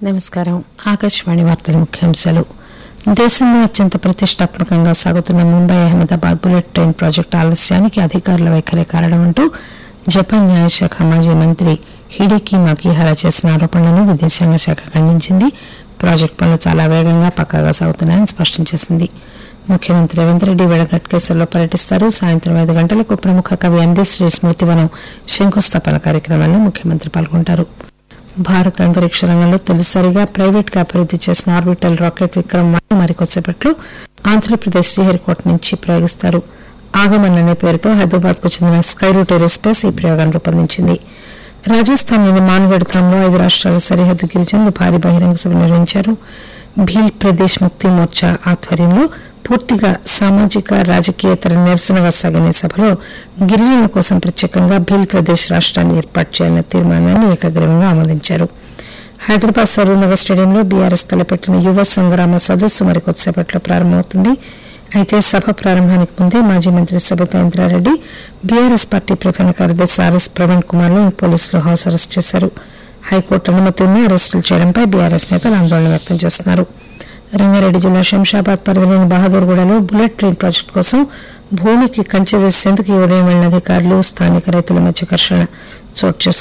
నమస్కారం ఆకాశవాణి వార్తల ముఖ్యాంశాలు దేశంలో అత్యంత ప్రతిష్టాత్మకంగా సాగుతున్న Mumbai Ahmedabad bullet train project ఆలస్యానికి అధికారుల వైఖరి కారణమంటూ జపాన్ న్యాయశాఖ మాజీ మంత్రి హిడేకి మాకిహారా చేసిన ఆరోపణలను విదేశాంగ శాఖ ఖండించింది ప్రాజెక్టు పనులు చాలా వేగంగా పక్కాగా సాగుతున్నాయని స్పష్టం చేసింది ముఖ్యమంత్రి రేవంత్ రెడ్డి వేళగట్ కేసుల్లో పర్యటిస్తారు సాయంత్రం ఐదు గంటలకు ప్రముఖ కవి అందశ్రీ స్మృతివనం శంకుస్థాపన కార్యక్రమంలో ముఖ్యమంత్రి పాల్గొంటారు భారత అంతరిక్ష రంగంలో తొలిసారిగా ప్రైవేట్ గా అభివృద్ది చేసిన ఆర్బిటల్ రాకెట్ విక్రమ్ వన్ మరికొద్దిసేపట్లో ఆంధ్రప్రదేశ్ శ్రీహరికోట నుంచి ప్రయోగిస్తారు ఆగమన్ అనే పేరుతో హైదరాబాద్ కు చెందిన స్కై రూట్ ఏరోస్పేస్ ఈ ప్రయోగాన్ని రూపొందించింది రాజస్థాన్లోని మాన్గఢ్ ధాంలో ఐదు రాష్ట్రాల సరిహద్దు గిరిజనులు భారీ బహిరంగ సభ నిర్వహించారు భీల్ ప్రదేశ్ ముక్తి మోర్చా ఆధ్వర్యంలో పూర్తిగా సామాజిక రాజకీయేతర నిరసనగా సాగిన ఈ సభలో గిరిజనుల కోసం ప్రత్యేకంగా భీల్ ప్రదేశ్ రాష్ట్రాన్ని ఏర్పాటు చేయాలన్న తీర్మానాన్ని ఏకగ్రీవంగా ఆమోదించారు హైదరాబాద్ సరూనగర్ స్టేడియంలో బీఆర్ఎస్ తలపెట్టిన యువ సంగ్రామ సదస్సు మరికొద్దిసేపట్లో ప్రారంభమవుతుంది అయితే సభ ప్రారంభానికి ముందే మాజీ మంత్రి సబితా ఇంద్రారెడ్డి బీఆర్ఎస్ పార్టీ ప్రధాన కార్యదర్శి ఆర్ఎస్ ప్రవీణ్ కుమార్ లను పోలీసులు హౌస్ అరెస్ట్ చేశారు హైకోర్టు అనుమతి ఉన్న అరెస్టులు చేయడంపై బీఆర్ఎస్ నేతలు ఆందోళన వ్యక్తం చేస్తున్నారు రంగారెడ్డి జిల్లా శంషాబాద్ పరిధిలోని బహదూర్గూడలో బుల్లెట్ ట్రైన్ ప్రాజెక్టు కోసం భూమికి కంచె వేసేందుకు ఈ ఉదయం వెళ్లిన అధికారులు స్థానిక రైతుల మధ్య ఘర్షణ చోటు చేసుకుంది